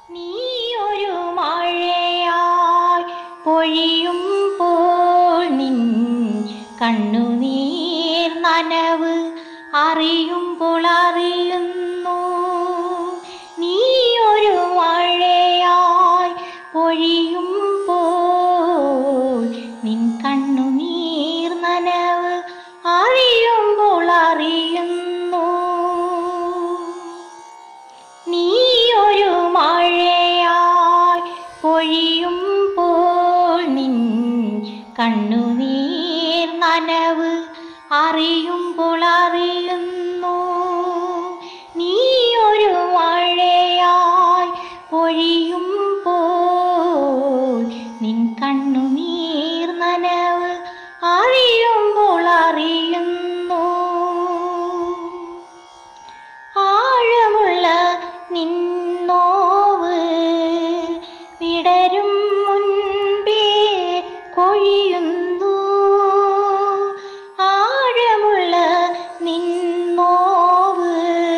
നീ ഒരു മഴയായി പൊഴിയുമ്പോൾ നിൻ കണ്ണുനീർ നനവ് അറിയുമ്പോൾ അറിയുന്നു നീ ഒരു മഴയായി പൊഴിയുമ്പോൾ നിൻ കണ്ണുനീർ നനവ് അറിയുമ്പോൾ അറിയുന്നു നീ ഒരു മഴയായി പൊഴിയുമ്പോൾ നിൻ കണ്ണുനീർ നനവ് അറിയുമ്പോൾ അറിയുന്നു നീ ഒരു മഴയായി പൊഴിയുമ്പോൾ നിൻ കണ്ണുനീർ നനവ് അറിയുമ്പോൾ അറിയുന്നു ആഴമുള്ള നിന്നോവ് വിടരും മുൻപേ കൊഴിയുന്നു ആഴമുള്ള നിന്നോവ്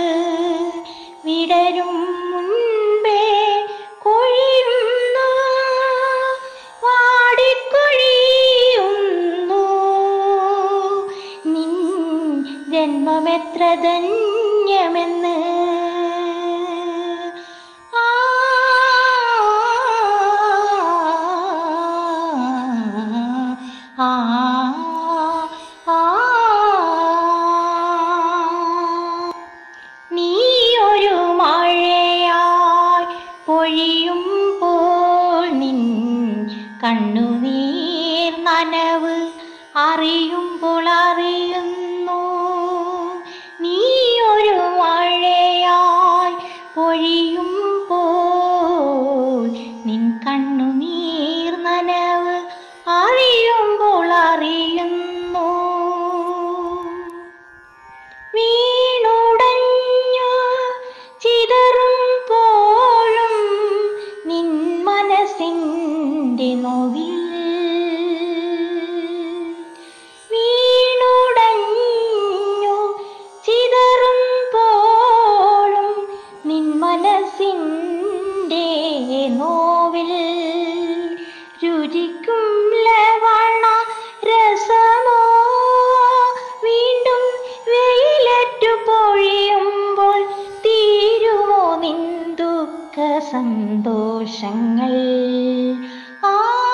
വിടരും മുൻപേ കൊഴിയുന്നു വാടിക്കൊഴിയുന്നു നിൻ ജന്മമെത്ര ധന്യമെന്ന് ആ, ആ, ആ, നീ ഒരു മഴയായി പൊഴിയുമ്പോൾ നിൻ കണ്ണുനീർ നനവ് അറിയുമ്പോൾ അറിയുന്നു നീ ഒരു മഴയായി പൊഴിയുമ്പോൾ നിൻ കണ്ണുനീർ നനവ് അറിയുമ്പോൾ അറിയുന്നു വീണുടഞ്ഞു ചിതറുമ്പോഴും നിൻ മനസ്സിൻ്റെ നോവിൽ വീണുടഞ്ഞു ചിതറുമ്പോഴും നിൻ മനസ്സിൻ്റെ നോവിൽ രുചിക്കും ലവണ രസമോ വീണ്ടും വെയിലറ്റു പൊഴിയുമ്പോൾ തീരുമോ നിൻ ദുഃഖ സന്തോഷങ്ങൾ ആ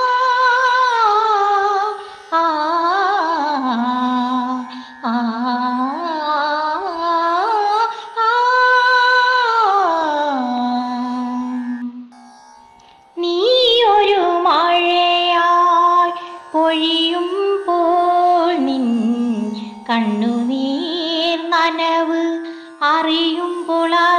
ആ ആ ആ നീ ഒരു മഴയായി പൊഴിയുമ്പോൾ നിൻ കണ്ണുനീർ നനവ് അറിയുമ്പോൾ